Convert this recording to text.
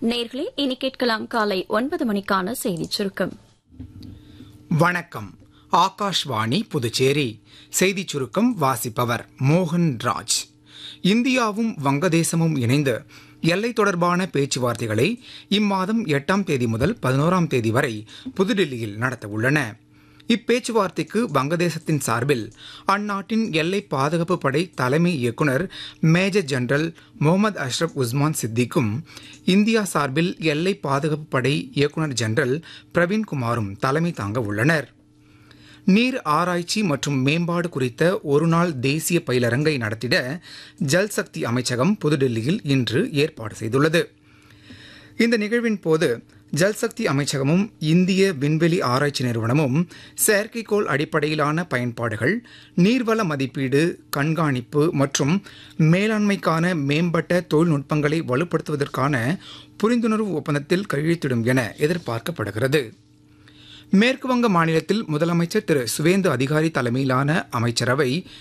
நேர்களே இனி கேட்கலாம் காலை ஒன்பது மணிக்கான செய்திச் சுருக்கம் வணக்கம் ஆகாஷ்வாணி புதுச்சேரி செய்திச் சுருக்கம் வாசிப்பவர் மோகன் ராஜ் இந்தியாவும் வங்கதேசமும் இணைந்து எல்லை தொடர்பான பேச்சுவார்த்தைகளை இம்மாதம் எட்டாம் தேதி முதல் பதினோராம் தேதி வரை புதுடில்லியில் நடத்தவுள்ளன இப்பேச்சுவார்த்தைக்கு வங்கதேசத்தின் சார்பில் அந்நாட்டின் எல்லை பாதுகாப்பு படை தலைமை இயக்குனர் மேஜர் ஜெனரல் முகமது அஷ்ரப் உஸ்மான் சித்திக்கும் இந்தியா சார்பில் எல்லை பாதுகாப்பு படை இயக்குனர் ஜெனரல் பிரவீன்குமாரும் தலைமை தாங்க உள்ளனர் நீர் ஆராய்ச்சி மற்றும் மேம்பாடு குறித்த ஒருநாள் தேசிய பயிலரங்கை நடத்திட ஜல் சக்தி அமைச்சகம் புதுடில்லியில் இன்று ஏற்பாடு செய்துள்ளது இந்த நிகழ்வின் போது ஜல்சக்தி அமைச்சகமும் இந்திய விண்வெளி ஆராய்ச்சி நிறுவனமும் செயற்கைக்கோள் அடிப்படையிலான பயன்பாடுகள் நீர்வள மதிப்பீடு கண்காணிப்பு மற்றும் மேலாண்மைக்கான மேம்பட்ட தொழில்நுட்பங்களை வலுப்படுத்துவதற்கான புரிந்துணர்வு ஒப்பந்தத்தில் கையெழுத்திடும் என எதிர்பார்க்கப்படுகிறது மேற்குவங்க மாநிலத்தில் முதலமைச்சர் திரு சுவேந்து அதிகாரி தலைமையிலான அமைச்சரவை